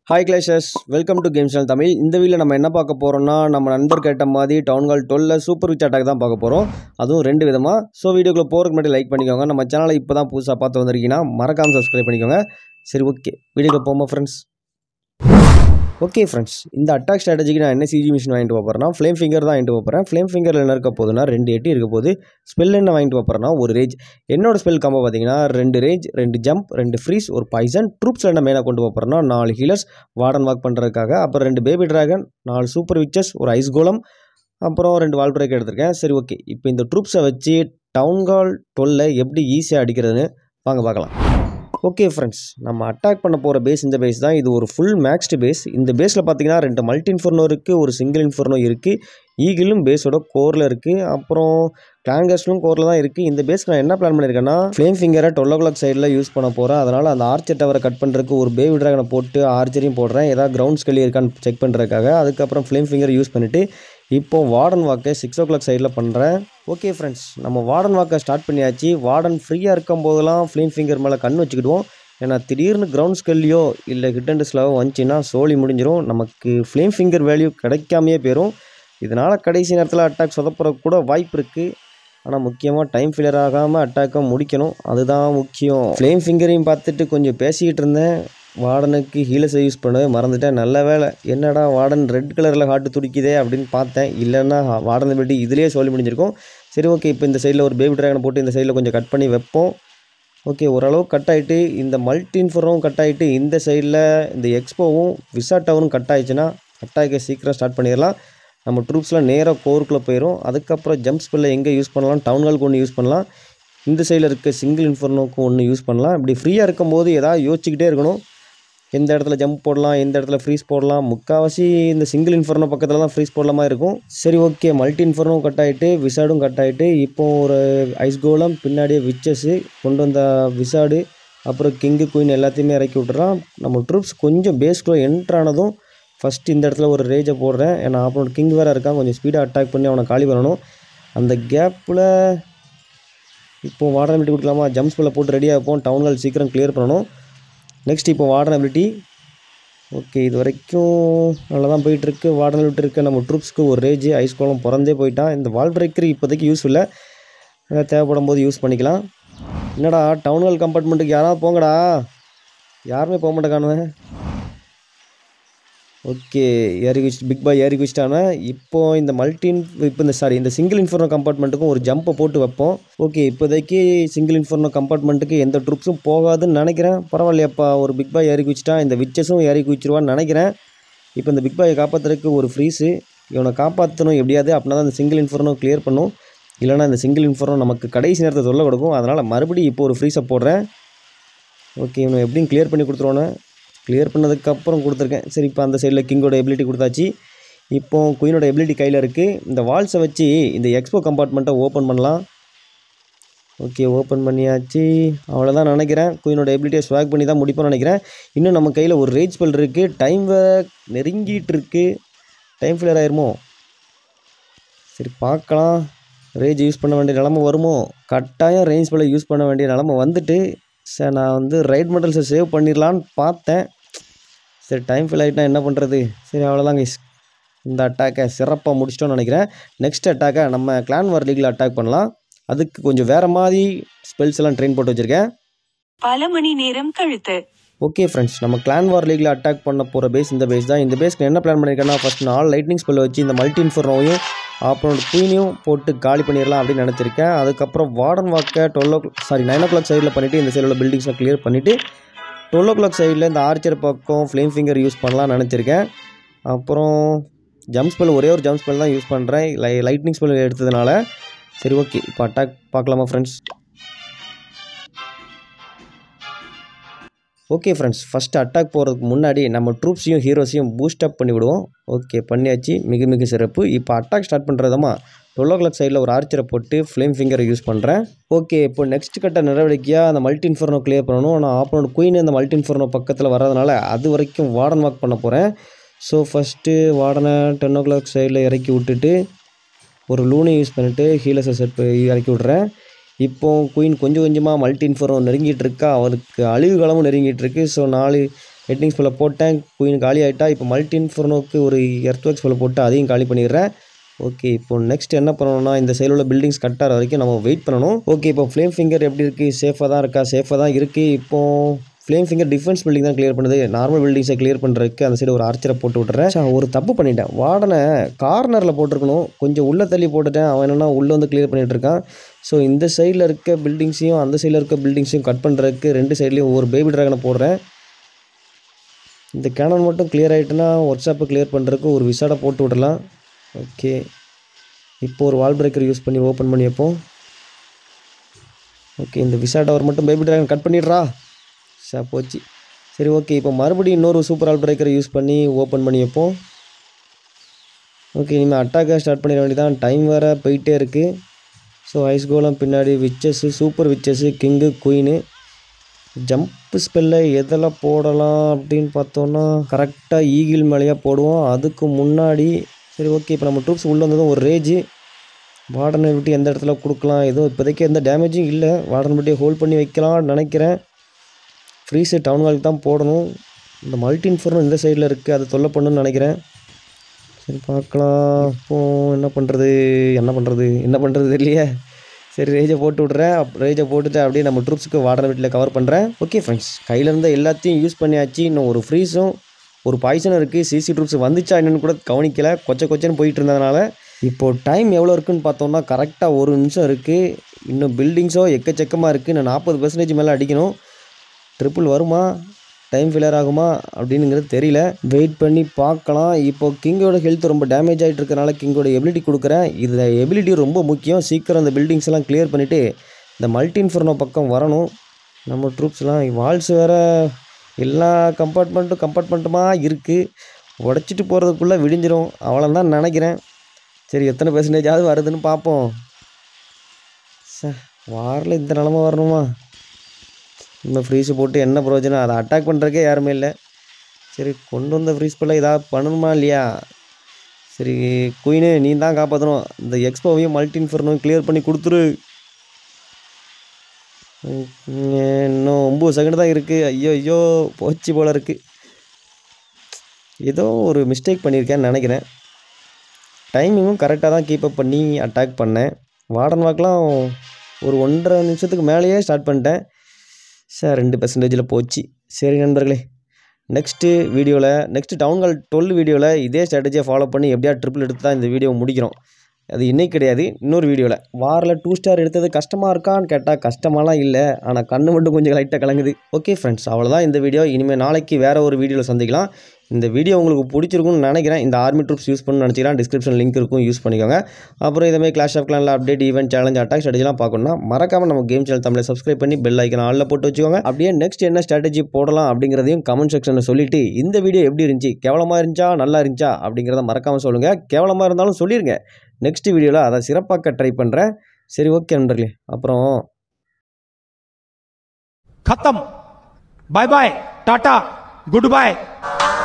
hi Clashers welcome to game channel Tamil இந்த வீடியோவில் நம்ம என்ன பார்க்க போகிறோம்னா நம்ம நண்பர் கேட்ட மாதிரி டவுன் கால் டுவெல்ல சூப்பர் விச் அட்டாக் தான் பார்க்க போகிறோம் அதுவும் ரெண்டு விதமாக ஸோ வீடியோக்குள்ள போகிறதுக்கு முன்னாடி லைக் பண்ணிக்கோங்க நம்ம சேனலை இப்போ தான் புதுசாக பார்த்து வந்திருக்கீங்கன்னா மறக்காமல் சப்ஸ்கிரைப் பண்ணிக்கோங்க சரி ஓகே வீடியோக்குள்ள போமா ஃப்ரெண்ட்ஸ் ஓகே ஃப்ரெண்ட்ஸ் இந்த அட்டாக் ஸ்ட்ராட்டஜிக்கு நான் என்ன சிஜி மிஷின் வாங்கிட்டு போகிறேன்னா ஃப்ளேம் ஃபிங்கர் தான் வாங்கிட்டு போகிறேன் ஃப்ளேம் ஃபிங்கரில் என்ன இருக்க போகுதுன்னா ரெண்டு எட்டி இருக்க போது ஸ்பெல் என்ன வாங்கிட்டு போகிறேன்னா ஒரு ரேஜ் என்னோட ஸ்பெல் காம்போ பார்த்தீங்கன்னா ரெண்டு ரேஜ் ரெண்டு ஜம்ப் ரெண்டு ஃப்ரீஸ் ஒரு பாய்சன் ட்ரூப்ஸில் என்ன மெயினாக கொண்டு போகிறேன்னா நாலு ஹீலர்ஸ் வார்டன் வாக் பண்ணுறதுக்காக அப்புறம் ரெண்டு பேபி டிராகன் நாலு சூப்பர் விச்சஸ் ஒரு ஐஸ் கோலம் அப்புறம் ரெண்டு வால் பிரேக் எடுத்திருக்கேன் சரி ஓகே இப்போ இந்த ட்ரூப்ஸை வச்சு டவுன் கால் டுவெல்ல எப்படி ஈஸியாக அடிக்கிறதுன்னு வாங்க பார்க்கலாம் ஓகே ஃப்ரெண்ட்ஸ் நம்ம அட்டாக் பண்ண போகிற பேஸ் இந்த பேஸ் தான் இது ஒரு ஃபுல் மேக்ஸ்டு பேஸ் இந்த பேஸில் பார்த்தீங்கன்னா ரெண்டு மல்டி இன்ஃபர்னோ இருக்குது ஒரு சிங்கிள் இன்ஃபர்னோ இருக்குது ஈகிளும் பேஸோட கோரில் இருக்குது அப்புறம் கிளாங்கர்ஸ்லும் கோரில் தான் இருக்குது இந்த பேஸ்க்கு நான் என்ன பிளான் பண்ணியிருக்கேன்னா ஃப்ளேம் ஃபிங்கரை டுவெல் ஓ கிளாக் சைடில் யூஸ் பண்ண போகிறேன் அதனால் அந்த ஆர்ச்சர் டவரை கட் பண்ணுறதுக்கு ஒரு பேபி ட்ராகனை போட்டு ஆர்ச்சரையும் போடுறேன் ஏதாவது கிரவுண்ட் ஸ்கெல்லி இருக்கான்னு செக் பண்ணுறதுக்காக அதுக்கப்புறம் ஃப்ளேம் ஃபிங்கர் யூஸ் பண்ணிவிட்டு இப்போ வார்டன் வாக்கை சிக்ஸ் ஓ கிளாக் சைடில் பண்ணுறேன் ஓகே ஃப்ரெண்ட்ஸ் நம்ம வார்டன் வாக்கை ஸ்டார்ட் பண்ணியாச்சு வார்டன் ஃப்ரீயாக இருக்கும் போதெல்லாம் ஃப்ளேம் ஃபிங்கர் மேலே கண் வச்சுக்கிடுவோம் ஏன்னா திடீர்னு கிரவுண்ட் ஸ்கெல்லையோ இல்லை ஹிட் அண்ட் ஸ்லாவோ வந்துச்சுன்னா சோலி முடிஞ்சிடும் நமக்கு ஃப்ளேம் ஃபிங்கர் வேல்யூ கிடைக்காமையே போயிடும் இதனால் கடைசி நேரத்தில் அட்டாக் சொதப்புறதுக்கு கூட வாய்ப்பு இருக்குது ஆனால் முக்கியமாக டைம் ஃபில்லர் ஆகாமல் அட்டாக்கை முடிக்கணும் அதுதான் முக்கியம் ஃப்ளேம் ஃபிங்கரையும் பார்த்துட்டு கொஞ்சம் பேசிக்கிட்டு இருந்தேன் வார்டனுக்கு ஹீலஸை யூஸ் பண்ணவே மறந்துட்டேன் நல்ல வேலை என்னடா வார்டன் ரெட் கலரில் ஹார்ட் துடிக்குதே அப்படின்னு பார்த்தேன் இல்லைன்னா வார்டன் பற்றி இதுலேயே சொல்லி முடிஞ்சிருக்கும் சரி ஓகே இப்போ இந்த சைடில் ஒரு பேபி ட்ராகனை போட்டு இந்த சைடில் கொஞ்சம் கட் பண்ணி வைப்போம் ஓகே ஓரளவு கட் ஆகிட்டு இந்த மல்டி இன்ஃபரும் கட் ஆகிட்டு இந்த சைடில் இந்த எக்ஸ்போவும் விசா டவரும் கட் ஆயிடுச்சுன்னா அட்டாக்கை சீக்கிரம் ஸ்டார்ட் பண்ணிடலாம் நம்ம ட்ரூப்ஸ்லாம் நேராக கோருக்குள்ளே போயிடும் அதுக்கப்புறம் ஜம்ப் ஸ்பெல்ல எங்கே யூஸ் பண்ணலாம் டவுன் ஹாலுக்கு ஒன்று யூஸ் பண்ணலாம் இந்த சைடில் இருக்க சிங்கிள் இன்ஃபர்னோக்கு ஒன்று யூஸ் பண்ணலாம் இப்படி ஃப்ரீயாக இருக்கும்போது எதாவது யோசிச்சுக்கிட்டே இருக்கணும் எந்த இடத்துல ஜம்ப் போடலாம் எந்த இடத்துல ஃப்ரீஸ் போடலாம் முக்கால்வாசி இந்த சிங்கிள் இன்ஃபர்னோ பக்கத்தில் தான் ஃப்ரீஸ் போடல மாதிரி இருக்கும் சரி ஓகே மல்டி இன்ஃபர்னோ கட் ஆகிட்டு விசாடும் கட் ஆகிட்டு இப்போ ஒரு ஐஸ் கோலம் பின்னாடியே விச்சஸ்ஸு கொண்டு வந்த விசாடு அப்புறம் கிங்கு குயின் எல்லாத்தையுமே இறக்கி விட்டுறான் நம்ம ட்ரூப்ஸ் கொஞ்சம் பேஸ்க்குள்ளே என்ட்ரானதும் ஃபஸ்ட்டு இந்த இடத்துல ஒரு ரேஜை போடுறேன் ஏன்னா அப்புறம் கிங் வேறு இருக்கான் கொஞ்சம் ஸ்பீடாக அட்டாக் பண்ணி அவனை காலி பண்ணணும் அந்த கேப்பில் இப்போது வார்டன் அபிலிட்டி கொடுக்கலாமா ஜம்ப் ஸ்பெல்ல போட்டு ரெடியாக இருப்போம் டவுன் ஹால் சீக்கிரம் கிளியர் பண்ணணும் நெக்ஸ்ட் இப்போ வார்டன் அபிலிட்டி ஓகே இது வரைக்கும் நல்லா தான் போயிட்டுருக்கு வார்டன் அபிலிட்டி இருக்க நம்ம ட்ரூப்ஸ்க்கு ஒரு ரேஜ் ஐஸ் கோலம் பிறந்தே போயிட்டான் இந்த வால் பிரேக்கர் இப்போதைக்கு யூஸ் இல்லை தேவைப்படும் போது யூஸ் பண்ணிக்கலாம் என்னடா டவுன் ஹால் கம்பார்ட்மெண்ட்டுக்கு யாராவது போங்கடா யாருமே போக மாட்டேங்கானுவேன் ஓகே ஏறி குச்சிட்டு பிக் பாய் ஏறி குச்சிட்டானே இப்போ இந்த மல்டி இப்போ இந்த சாரி இந்த சிங்கிள் இன்ஃபர்னோ கம்பார்ட்மெண்ட்டுக்கும் ஒரு ஜம்பை போட்டு வைப்போம் ஓகே இப்போதைக்கு சிங்கிள் இன்ஃபர்னோ கம்பார்ட்மெண்ட்டுக்கு எந்த ட்ரூப்ஸும் போகாதுன்னு நினைக்கிறேன் பரவாயில்லையாப்பா ஒரு பிக் பாய் ஏறி குச்சிட்டான் இந்த விச்சஸும் ஏறி குச்சிருவான்னு நினைக்கிறேன் இப்போ இந்த பிக் பாயை காப்பாற்றுறதுக்கு ஒரு ஃப்ரீஸு இவனை காப்பாற்றணும் எப்படியாவது அப்படின்னா தான் இந்த சிங்கிள் இன்ஃபர்னோ கிளியர் பண்ணும் இல்லைனா இந்த சிங்கிள் இன்ஃபர்னோ நமக்கு கடைசி நேரத்தை சொல்ல கொடுக்கும் அதனால் மறுபடியும் இப்போ ஒரு ஃப்ரீஸை போடுறேன் ஓகே இவனை எப்படியும் கிளியர் பண்ணி கொடுத்துருவானே கிளியர் பண்ணதுக்கப்புறம் கொடுத்துருக்கேன் சரி இப்போ அந்த சைடில் கிங்கோட எபிலிட்டி கொடுத்தாச்சு இப்போ குயினோட எபிலிட்டி கையில் இருக்குது இந்த வால்ஸை வச்சு இந்த எக்ஸ்போ கம்பார்ட்மெண்ட்டை ஓப்பன் பண்ணலாம் ஓகே ஓப்பன் பண்ணியாச்சு அவ்வளோதான் நினைக்கிறேன் குயினோட எபிலிட்டியை ஸ்வாக் பண்ணி தான் முடிப்போம்னு நினைக்கிறேன் இன்னும் நம்ம கையில் ஒரு ரேஜ் ஸ்பெல் இருக்குது டைம் நெருங்கிட்டு இருக்கு டைம் ஃபில்லர் ஆயிருமோ சரி பார்க்கலாம் ரேஜ் யூஸ் பண்ண வேண்டிய நிலமை வருமோ கட்டாயம் ரேஞ்ச் ஸ்பெல்லை யூஸ் பண்ண வேண்டிய நிலமை வந்துட்டு சார் நான் வந்து ரைட் மெட்டல்ஸை சேவ் பண்ணிடலான்னு பார்த்தேன் சரி டைம் ஃபில் ஆகிட்டா என்ன பண்ணுறது சரி அவ்வளோதாங்க இந்த அட்டாக்கை சிறப்பாக முடிச்சிட்டோன்னு நினைக்கிறேன் நெக்ஸ்ட் அட்டாக்கை நம்ம கிளான் வார் லீகில் அட்டாக் பண்ணலாம் அதுக்கு கொஞ்சம் வேறு மாதிரி ஸ்பெல்ஸ் எல்லாம் ட்ரெயின் போட்டு வச்சுருக்கேன் பல மணி நேரம் கழித்து ஓகே ஃப்ரெண்ட்ஸ் நம்ம கிளான் வார் லீகில் அட்டாக் பண்ண போகிற பேஸ் இந்த பேஸ் தான் இந்த பேஸ்க்கு என்ன பிளான் பண்ணியிருக்கேன்னா ஃபஸ்ட் நாலு லைட்னிங் ஸ்பெல்லை வச்சு இந்த மல்டி இன்ஃபர்னோவையும் அப்புறம் குயினையும் போட்டு காலி பண்ணிடலாம் அப்படின்னு நினச்சிருக்கேன் அதுக்கப்புறம் வார்டன் வாக்கை twelve oh sorry nine o'clock சைடில் பண்ணிவிட்டு இந்த சைடில் உள்ள பில்டிங்ஸை கிளியர் பண்ணிவிட்டு டுவெல் ஓ கிளாக் சைடில் இந்த ஆர்ச்சர் பக்கம் ஃப்ளேம் ஃபிங்கர் யூஸ் பண்ணலாம்னு நினச்சிருக்கேன் அப்புறம் ஜம்ப் ஸ்பெல் ஒரே ஒரு ஜம்ப் ஸ்பெல் தான் யூஸ் பண்ணுறேன் லை லைட்னிங் ஸ்பெல் எடுத்ததுனால சரி ஓகே இப்போ அட்டாக் பார்க்கலாமா friends okay friends first attack போகிறதுக்கு முன்னாடி நம்ம ட்ரூப்ஸையும் ஹீரோஸையும் பூஸ்ட் அப் பண்ணி விடுவோம் ஓகே பண்ணியாச்சு மிக மிக சிறப்பு இப்போ அட்டாக் ஸ்டார்ட் பண்ணுறதமா டுவெல் ஓ கிளாக் சைடில் ஒரு ஆர்ச்சரை போட்டு ஃப்ளேம் ஃபிங்கரை யூஸ் பண்ணுறேன் ஓகே இப்போ நெக்ஸ்ட் கட்ட நடவடிக்கையாக அந்த மல்டி இன்ஃபர்னோ கிளியர் பண்ணணும் நான் ஆப்பனோட குயின் அந்த மல்டி இன்ஃபர்னோ பக்கத்தில் வர்றதுனால அது வரைக்கும் வார்டன் வாக் பண்ண போகிறேன் ஸோ ஃபஸ்ட்டு வார்டனை டென் ஓ கிளாக் சைடில் இறக்கி விட்டுட்டு ஒரு லூனை யூஸ் பண்ணிவிட்டு ஹீலஸை செட் இறக்கி விட்றேன் இப்போ குயின் கொஞ்சம் கொஞ்சமாக மல்டி இன்ஃபர்னோ நெருங்கிட்டு இருக்கா அவருக்கு அழிவு காலமும் நெருங்கிட்டு இருக்கு ஸோ நாலு ஹெட்டிங் ஸ்பெல்ல போட்டேன் குயின் காலி ஆகிட்டா இப்போ மல்டி இன்ஃபர்னோக்கு ஒரு எர்த்ஒர்க் ஸ்பெல்ல போட்டு அதையும் காலி பண்ணிடுறேன் ஓகே இப்போ நெக்ஸ்ட் என்ன பண்ணணும்னா இந்த சைடில் உள்ள பில்டிங்ஸ் கட்டார வரைக்கும் நம்ம வெயிட் பண்ணணும் ஓகே இப்போ ஃப்ளேம் ஃபிங்கர் எப்படி இருக்குது சேஃபாக தான் இருக்கா சேஃபாக தான் இருக்குது இப்போ ஃப்ளேம் ஃபிங்கர் டிஃபென்ஸ் பில்டிங் தான் கிளியர் பண்ணுது நார்மல் பில்டிங்ஸை கிளியர் பண்ணுறதுக்கு அந்த சைடு ஒரு ஆர்ச்சரை போட்டு விட்டுறேன் சா, ஒரு தப்பு பண்ணிட்டேன் வார்டனை கார்னரில் போட்டிருக்கணும் கொஞ்சம் உள்ளே தள்ளி போட்டுட்டேன் அவன் என்னன்னா உள்ளே வந்து கிளியர் பண்ணிட்டு இருக்கான் ஸோ இந்த சைடில் இருக்க பில்டிங்ஸையும் அந்த சைடில் இருக்க பில்டிங்ஸையும் கட் பண்ணுறதுக்கு ரெண்டு சைட்லேயும் ஒரு பேபி ட்ராகனை போடுறேன் இந்த கேனன் மட்டும் கிளியர் ஆகிட்டுனா ஒர்க் ஷாப்பை கிளியர் பண்ணுறதுக்கு ஒரு விசாடை போட்டு விடலாம் ஓகே இப்போ ஒரு வால் பிரேக்கர் யூஸ் பண்ணி ஓப்பன் பண்ணி வைப்போம் ஓகே இந்த விசா டவர் மட்டும் பேபி ட்ராகன் கட் பண்ணிடுறா சா போச்சு சரி ஓகே இப்போ மறுபடியும் இன்னொரு சூப்பர் ஆல் பிரேக்கரை யூஸ் பண்ணி ஓப்பன் பண்ணி வைப்போம் ஓகே இனிமேல் அட்டாக்கை ஸ்டார்ட் பண்ணிட வேண்டியதான் டைம் வேறு போயிட்டே இருக்குது ஸோ ஐஸ் கோலம் பின்னாடி witches super witches king queen jump ஸ்பெல்ல எதெல்லாம் போடலாம் அப்படின்னு பார்த்தோன்னா கரெக்டாக ஈகிள் மேலேயே போடுவோம் அதுக்கு முன்னாடி சரி ஓகே இப்போ நம்ம ட்ரூப்ஸ் உள்ளே வந்ததும் ஒரு ரேஜ் வார்டனை விட்டு எந்த இடத்துல கொடுக்கலாம் எதுவும் இப்போதைக்கு எந்த டேமேஜும் இல்லை வார்டன் விட்டு ஹோல்ட் பண்ணி வைக்கலாம்னு நினைக்கிறேன் ஃப்ரீஸு டவுன் ஹாலுக்கு தான் போடணும் இந்த மல்டி இன்ஃபர்னும் இந்த சைடில் இருக்குது அது தொல்லை பண்ணுன்னு நினைக்கிறேன் சரி பார்க்கலாம் இப்போ என்ன பண்ணுறது என்ன பண்ணுறது என்ன பண்ணுறது தெரியலையே சரி ரேஜை போட்டு விட்றேன் அப் ரேஜை போட்டுட்டு அப்படியே நம்ம ட்ரூப்ஸுக்கு வார்டன் வீட்டில் கவர் பண்ணுறேன் ஓகே ஃப்ரெண்ட்ஸ் கையில் இருந்த எல்லாத்தையும் யூஸ் பண்ணியாச்சு இன்னும் ஒரு ஃப்ரீஸும் ஒரு பாய்சனும் இருக்குது சிசி ட்ரூப்ஸ் வந்துச்சா என்னன்னு கூட கவனிக்கல கொச்ச கொச்சன்னு போயிட்டு இருந்ததுனால இப்போது டைம் எவ்வளோ இருக்குன்னு பார்த்தோம்னா கரெக்டாக ஒரு நிமிஷம் இருக்குது இன்னும் பில்டிங்ஸோ எக்கச்சக்கமாக இருக்குது இன்னும் நாற்பது பர்சன்டேஜ் மேலே அடிக்கணும் ட்ரிபிள் வருமா டைம் ஃபில்லர் ஆகுமா அப்படிங்கிறது தெரியல வெயிட் பண்ணி பார்க்கலாம் இப்போ கிங்கோட ஹெல்த் ரொம்ப டேமேஜ் ஆகிட்டு இருக்கனால கிங்கோட எபிலிட்டி கொடுக்குறேன் இந்த எபிலிட்டி ரொம்ப முக்கியம் சீக்கிரம் அந்த பில்டிங்ஸ் எல்லாம் கிளியர் பண்ணிவிட்டு இந்த மல்டி இன்ஃபர்னோ பக்கம் வரணும் நம்ம ட்ரூப்ஸ்லாம் வால்ஸ் வேறு எல்லா கம்பார்ட்மெண்ட்டும் கம்பார்ட்மெண்ட்டுமா இருக்குது உடச்சிட்டு போகிறதுக்குள்ளே விடிஞ்சிரும் அவ்வளோதான் நினைக்கிறேன் சரி எத்தனை பெர்சன்டேஜாவது வருதுன்னு பார்ப்போம் ச வாரில் இந்த நிலமை வரணுமா இன்னும் ஃப்ரீஸு போட்டு என்ன பிரயோஜனம் அதை அட்டாக் பண்ணுறக்கே யாருமே இல்லை சரி கொண்டு வந்த ஃப்ரீஸ் பிள்ளை ஏதாவது பண்ணணுமா இல்லையா சரி குயினு நீ தான் காப்பாற்றணும் இந்த எக்ஸ்போவையும் மல்டி இன்ஃபர்னும் கிளியர் பண்ணி கொடுத்துரு உம், இன்னும் ஒம்பது செகண்ட் தான் இருக்குது ஐயோ ஐயோ போச்சு போல இருக்குது ஏதோ ஒரு மிஸ்டேக் பண்ணியிருக்கேன்னு நினைக்கிறேன் டைமிங்கும் கரெக்டாக தான் கீப் அப் பண்ணி அட்டாக் பண்ணேன் வார்டன் வாக்கெலாம் ஒரு ஒன்றரை நிமிஷத்துக்கு மேலேயே ஸ்டார்ட் பண்ணிட்டேன் சார் ரெண்டு பர்சன்டேஜில் போச்சு சரி நண்பர்களே நெக்ஸ்ட்டு வீடியோவில் நெக்ஸ்ட்டு டவுன் ஹால் டுவெல் வீடியோவில் இதே ஸ்ட்ராட்டஜியை ஃபாலோ பண்ணி எப்படியா ட்ரிபிள் எடுத்து தான் இந்த வீடியோ முடிக்கிறோம் அது இன்னைக்கு கிடையாது இன்னொரு வீடியோவில் வாரில் டூ ஸ்டார் எடுத்தது கஷ்டமாக இருக்கான்னு கேட்டால் கஷ்டமாலாம் இல்லை ஆனால் கண்ணு மட்டும் கொஞ்சம் லைட்டாக கலங்குது ஓகே ஃப்ரெண்ட்ஸ் அவ்வளோதான் இந்த வீடியோ இனிமேல் நாளைக்கு வேறு ஒரு வீடியோவில் சந்திக்கலாம் இந்த வீடியோ உங்களுக்கு பிடிச்சிருக்கும்னு நினைக்கிறேன் இந்த ஆர்மி ட்ரூப்ஸ் யூஸ் பண்ணணும்னு நினச்சிக்கலாம் டிஸ்கிரிப்ஷன் லிங்க் இருக்கும் யூஸ் பண்ணிக்கோங்க அப்புறம் இதேமாதிரி கிளாஷ் ஆஃப் கிளானில் அப்டேட் ஈவெண்ட் சேலஞ்ச் அட்டாக் ஸ்ட்ராட்டஜிலாம் பார்க்கணும்னா மறக்காமல் நம்ம கேம் சேனல் தமிழை சப்ஸ்கிரைப் பண்ணி பெல் ஐக்கன் ஆளில் போட்டு வச்சுக்கோங்க அப்படியே நெக்ஸ்ட் என்ன ஸ்ட்ராட்டஜி போடலாம் அப்படிங்கிறதையும் கமெண்ட் செக்ஷனில் சொல்லிட்டு இந்த வீடியோ எப்படி இருந்துச்சு கேவலமாக இருந்துச்சா நல்லா இருந்துச்சா அப்படிங்கிறத மறக்காமல் சொல்லுங்கள் கேவலமாக இருந்தாலும் சொல்லிடுங்க நெக்ஸ்ட் வீடியோவில் அதை சிறப்பாக்க ட்ரை பண்ணுறேன் சரி ஓகே நண்பர்களே அப்புறம் खत्म bye bye tata good bye